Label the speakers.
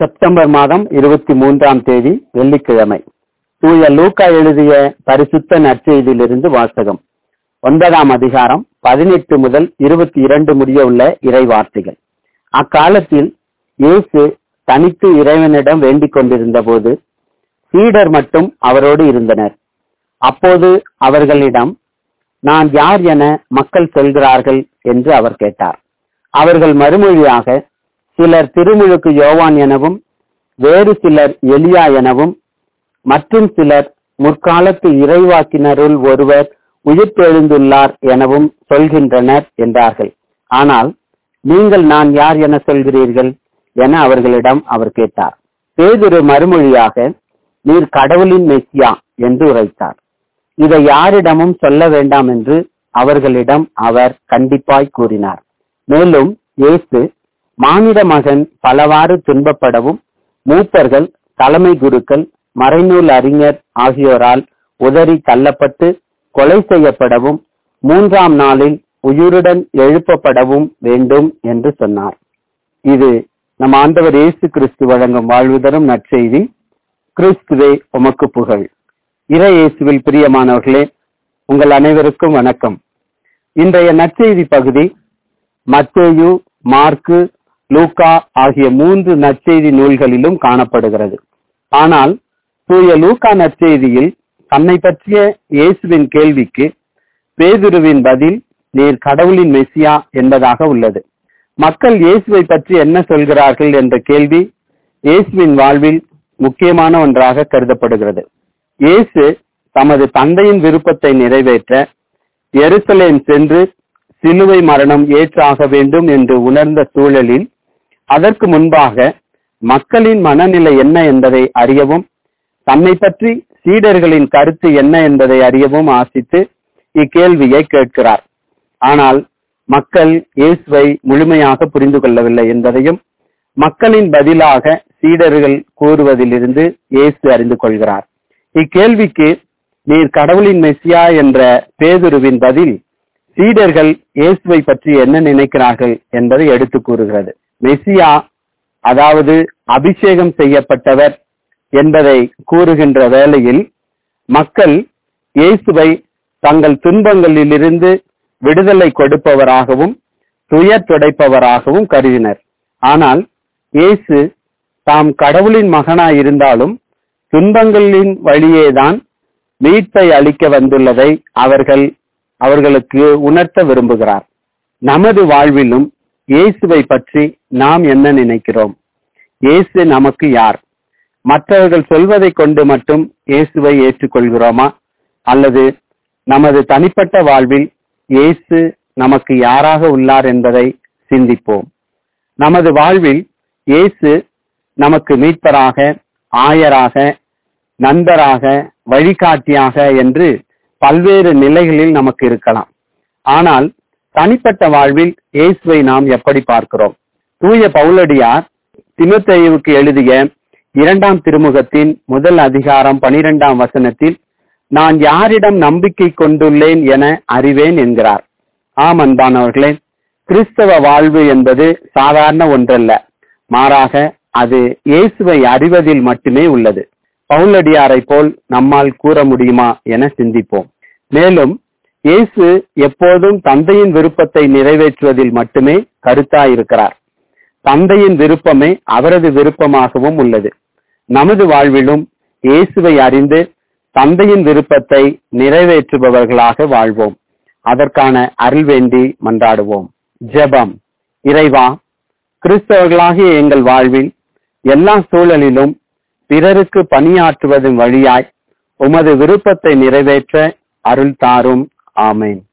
Speaker 1: September மாதம் இருபத்தி மூன்றாம் தேதி வெள்ளிக்கிழமை தூய லூக்கா எழுதிய பரிசுத்த நற்செய்தியிலிருந்து வாசகம் ஒன்பதாம் அதிகாரம் பதினெட்டு முதல் இருபத்தி இரண்டு முடிய உள்ள இறை வார்த்தைகள் அக்காலத்தில் இயேசு தனித்து இறைவனிடம் வேண்டிக் கொண்டிருந்த போது சீடர் மட்டும் அவரோடு இருந்தனர் அப்போது அவர்களிடம் நான் யார் என மக்கள் சொல்கிறார்கள் என்று அவர் கேட்டார் அவர்கள் மறுமொழியாக சிலர் திருமுழுக்கு யோவான் எனவும் வேறு சிலர் எலியா எனவும் மற்றும் சிலர் முற்காலத்து இறைவாக்கினருள் ஒருவர் உயிர்த்தெழுந்துள்ளார் எனவும் சொல்கின்றனர் என்றார்கள் ஆனால் நீங்கள் நான் யார் என சொல்கிறீர்கள் என அவர்களிடம் அவர் கேட்டார் பேதுரு மறுமொழியாக நீர் கடவுளின் மெஸ்ஸியா என்று உரைத்தார் இதை யாரிடமும் சொல்ல வேண்டாம் என்று அவர்களிடம் அவர் கண்டிப்பாய் கூறினார் மேலும் இயேசு மானிட மகன் பலவாறு துன்பப்படவும் மூப்பர்கள் தலைமை குருக்கள் மறைநூல் அறிஞர் ஆகியோரால் உதறி தள்ளப்பட்டு கொலை செய்யப்படவும் மூன்றாம் நாளில் உயிருடன் எழுப்பப்படவும் வேண்டும் என்று சொன்னார் இது நம் ஆண்டவர் இயேசு கிறிஸ்து வழங்கும் வாழ்வு தரும் நற்செய்தி கிறிஸ்துவே உமக்கு புகழ் இறை இயேசுவில் பிரியமானவர்களே உங்கள் அனைவருக்கும் வணக்கம் இன்றைய நற்செய்தி பகுதி மத்தேயு மார்க்கு லூக்கா ஆகிய மூன்று நற்செய்தி நூல்களிலும் காணப்படுகிறது ஆனால் தூய லூக்கா நற்செய்தியில் தன்னை பற்றிய இயேசுவின் கேள்விக்கு பேதுருவின் பதில் நீர் கடவுளின் மெஸ்ஸியா என்பதாக உள்ளது மக்கள் இயேசுவை பற்றி என்ன சொல்கிறார்கள் என்ற கேள்வி இயேசுவின் வாழ்வில் முக்கியமான ஒன்றாக கருதப்படுகிறது இயேசு தமது தந்தையின் விருப்பத்தை நிறைவேற்ற எருசலேம் சென்று சிலுவை மரணம் ஏற்றாக வேண்டும் என்று உணர்ந்த சூழலில் அதற்கு முன்பாக மக்களின் மனநிலை என்ன என்பதை அறியவும் தன்னை பற்றி சீடர்களின் கருத்து என்ன என்பதை அறியவும் ஆசித்து இக்கேள்வியை கேட்கிறார் ஆனால் மக்கள் இயேசுவை முழுமையாக புரிந்து கொள்ளவில்லை என்பதையும் மக்களின் பதிலாக சீடர்கள் கூறுவதிலிருந்து இயேசு அறிந்து கொள்கிறார் இக்கேள்விக்கு நீர் கடவுளின் மெஸ்ஸியா என்ற பேதுருவின் பதில் சீடர்கள் இயேசுவை பற்றி என்ன நினைக்கிறார்கள் என்பதை எடுத்து கூறுகிறது மெஸ்ஸியா அதாவது அபிஷேகம் செய்யப்பட்டவர் என்பதை கூறுகின்ற வேளையில் மக்கள் இயேசுவை தங்கள் துன்பங்களிலிருந்து விடுதலை கொடுப்பவராகவும் துயர் துடைப்பவராகவும் கருதினர் ஆனால் இயேசு தாம் கடவுளின் மகனாய் இருந்தாலும் துன்பங்களின் வழியேதான் மீட்பை அளிக்க வந்துள்ளதை அவர்கள் அவர்களுக்கு உணர்த்த விரும்புகிறார் நமது வாழ்விலும் இயேசுவை பற்றி நாம் என்ன நினைக்கிறோம் இயேசு நமக்கு யார் மற்றவர்கள் சொல்வதை கொண்டு மட்டும் இயேசுவை ஏற்றுக்கொள்கிறோமா அல்லது நமது தனிப்பட்ட வாழ்வில் இயேசு நமக்கு யாராக உள்ளார் என்பதை சிந்திப்போம் நமது வாழ்வில் இயேசு நமக்கு மீட்பராக ஆயராக நண்பராக வழிகாட்டியாக என்று பல்வேறு நிலைகளில் நமக்கு இருக்கலாம் ஆனால் தனிப்பட்ட வாழ்வில் இயேசுவை நாம் எப்படி பார்க்கிறோம் தூய பவுலடியார் திமுத்தையுவுக்கு எழுதிய இரண்டாம் திருமுகத்தின் முதல் அதிகாரம் பனிரெண்டாம் வசனத்தில் நான் யாரிடம் நம்பிக்கை கொண்டுள்ளேன் என அறிவேன் என்கிறார் ஆம் அன்பானவர்களே கிறிஸ்தவ வாழ்வு என்பது சாதாரண ஒன்றல்ல மாறாக அது இயேசுவை அறிவதில் மட்டுமே உள்ளது பவுலடியாரை போல் நம்மால் கூற முடியுமா என சிந்திப்போம் மேலும் இயேசு எப்போதும் தந்தையின் விருப்பத்தை நிறைவேற்றுவதில் மட்டுமே கருத்தாயிருக்கிறார் தந்தையின் விருப்பமே அவரது விருப்பமாகவும் உள்ளது நமது வாழ்விலும் இயேசுவை அறிந்து தந்தையின் விருப்பத்தை நிறைவேற்றுபவர்களாக வாழ்வோம் அதற்கான அருள் வேண்டி மன்றாடுவோம் ஜெபம் இறைவா கிறிஸ்தவர்களாகிய எங்கள் வாழ்வில் எல்லா சூழலிலும் பிறருக்கு பணியாற்றுவதன் வழியாய் உமது விருப்பத்தை நிறைவேற்ற அருள் தாரும் ஆமேன்